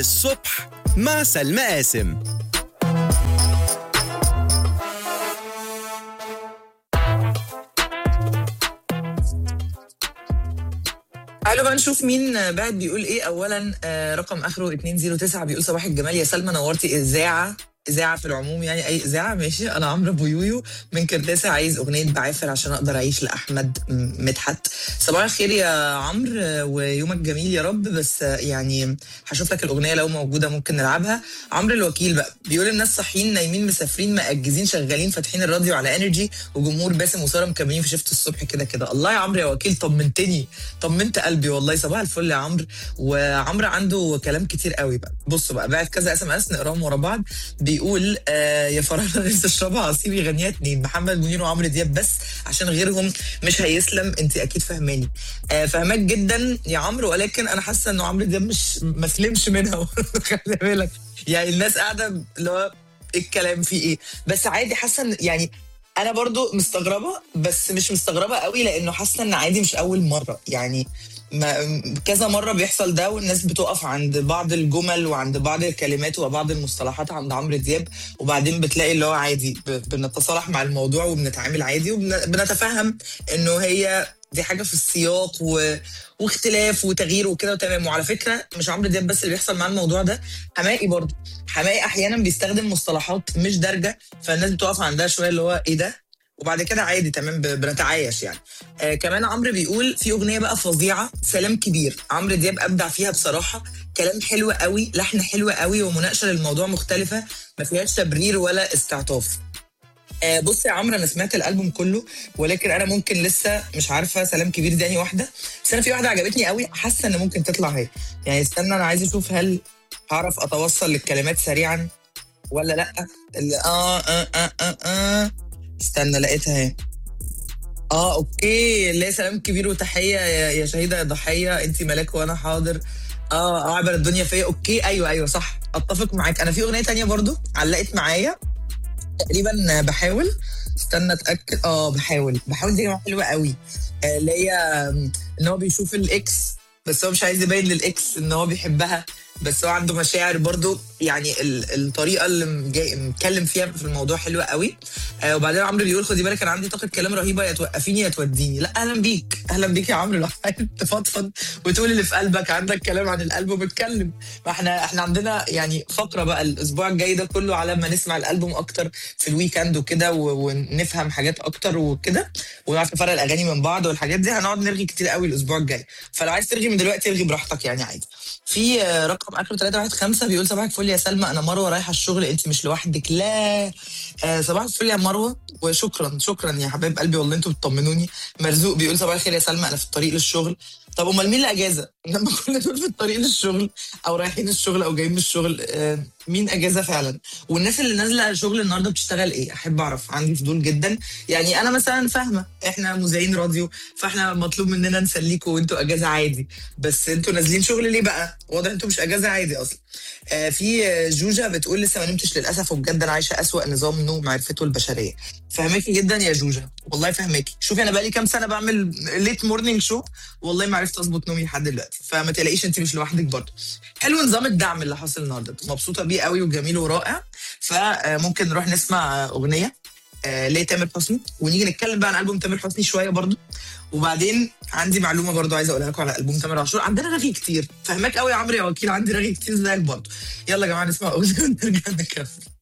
الصبح مع سلمى قاسم تعالوا بقى نشوف مين بعد بيقول ايه اولا آه، رقم اخره 209 بيقول صباح الجمال يا سلمى نورتي اذاعه اذاعه في العموم يعني اي اذاعه ماشي انا عمرو ابو يويو من كرداسه عايز اغنيه بعافر عشان اقدر اعيش لاحمد م- مدحت صباح الخير يا عمرو آه، ويومك جميل يا رب بس آه، يعني هشوف لك الاغنيه لو موجوده ممكن نلعبها عمرو الوكيل بقى بيقول الناس صاحيين نايمين مسافرين مأجزين شغالين فاتحين الراديو على انرجي وجمهور باسم وساره مكملين في شفت الصبح كده كده الله يا عمرو يا وكيل طمنتني طمنت قلبي والله صباح الفل يا عمرو وعمرو عنده كلام كتير قوي بقى بصوا بقى بعت كذا اس ام اس نقراهم ورا بعض بيقول آه يا فراعنه نفسي اشربها عصير يغنيها اتنين محمد منير وعمرو دياب بس عشان غيرهم مش هيسلم انت اكيد فاهماني آه فاهماك جدا يا عمرو ولكن انا حاسه انه عمرو دياب مش ما سلمش منها خلي بالك يعني الناس قاعده اللي هو إيه الكلام فيه ايه بس عادي حاسه إن- يعني انا برضو مستغربه بس مش مستغربه قوي لانه حاسه ان عادي مش اول مره يعني ما كذا مره بيحصل ده والناس بتقف عند بعض الجمل وعند بعض الكلمات وبعض المصطلحات عند عمرو دياب وبعدين بتلاقي اللي هو عادي ب- بنتصالح مع الموضوع وبنتعامل عادي وبنتفهم انه هي دي حاجه في السياق و... واختلاف وتغيير وكده وتمام وعلى فكره مش عمرو دياب بس اللي بيحصل معاه الموضوع ده حماقي برضه حماقي احيانا بيستخدم مصطلحات مش دارجه فالناس بتقف عندها شويه اللي هو ايه ده وبعد كده عادي تمام ب- بنتعايش يعني آه كمان عمرو بيقول في اغنيه بقى فظيعه سلام كبير عمرو دياب ابدع فيها بصراحه كلام حلو قوي لحن حلو قوي ومناقشه للموضوع مختلفه ما فيهاش تبرير ولا استعطاف آه بص يا عمرو انا سمعت الالبوم كله ولكن انا ممكن لسه مش عارفه سلام كبير دي انهي واحده بس انا في واحده عجبتني قوي حاسه ان ممكن تطلع هي يعني استنى انا عايز اشوف هل هعرف اتوصل للكلمات سريعا ولا لا اللي آه, اه اه اه اه استنى لقيتها اهي اه اوكي اللي هي سلام كبير وتحيه يا, يا شهيده يا ضحيه انت ملاك وانا حاضر اه اه عبر الدنيا فيا اوكي ايوه ايوه صح اتفق معاك انا في اغنيه تانية برضو علقت معايا تقريبا بحاول استنى اتاكد اه بحاول بحاول دي كلمة حلوه قوي آه، اللي هي آم، ان هو بيشوف الاكس بس هو مش عايز يبين للاكس ان هو بيحبها بس هو عنده مشاعر برضو يعني ال- الطريقه اللي جاي متكلم فيها في الموضوع حلوه قوي آه وبعدين عمرو بيقول خدي بالك انا عندي طاقه كلام رهيبه يا توقفيني يا توديني لا اهلا بيك اهلا بيك يا عمرو لو عايز تفضفض وتقول اللي في قلبك عندك كلام عن القلب وبتكلم ما احنا احنا عندنا يعني فقره بقى الاسبوع الجاي ده كله على ما نسمع الالبوم اكتر في الويكند وكده و- ونفهم حاجات اكتر وكده ونعرف نفرق الاغاني من بعض والحاجات دي هنقعد نرغي كتير قوي الاسبوع الجاي فلو عايز ترغي من دلوقتي ارغي براحتك يعني عادي في آه، رقم اخره 315 بيقول صباح الفل يا سلمى انا مروه رايحه الشغل انت مش لوحدك لا آه صباح الفل يا مروه وشكرا شكرا يا حبايب قلبي والله انتوا بتطمنوني مرزوق بيقول صباح الخير يا سلمى انا في الطريق للشغل طب امال مين اللي اجازه؟ لما كل دول في الطريق للشغل او رايحين الشغل او جايين من الشغل آه مين اجازه فعلا؟ والناس اللي نازله شغل النهارده بتشتغل ايه؟ احب اعرف عندي فضول جدا يعني انا مثلا فاهمه احنا مذيعين راديو فاحنا مطلوب مننا نسليكوا وانتوا اجازه عادي بس انتوا نازلين شغل ليه بقى؟ واضح انتوا مش اجازه عادي اصلا. آه في آه، جوجا بتقول لسه ما نمتش للاسف وبجد انا عايشه اسوأ نظام نوم عرفته البشريه. فهماكي جدا يا جوجا والله فهماكي شوفي انا بقالي كام سنه بعمل ليت مورنينج شو والله ما عرفت اظبط نومي لحد دلوقتي فما تقلقيش انت مش لوحدك برضه حلو نظام الدعم اللي حاصل النهارده مبسوطه بيه قوي وجميل ورائع فممكن نروح نسمع اغنيه آه، لتامر حسني ونيجي نتكلم بقى عن البوم تامر حسني شويه برضه وبعدين عندي معلومه برضو عايزه اقولها لكم على البوم تامر عاشور عندنا رغي كتير فهماك قوي يا عمرو يا وكيل عندي رغي كتير زيك برضو يلا يا جماعه نسمع اغنيه ونرجع نكمل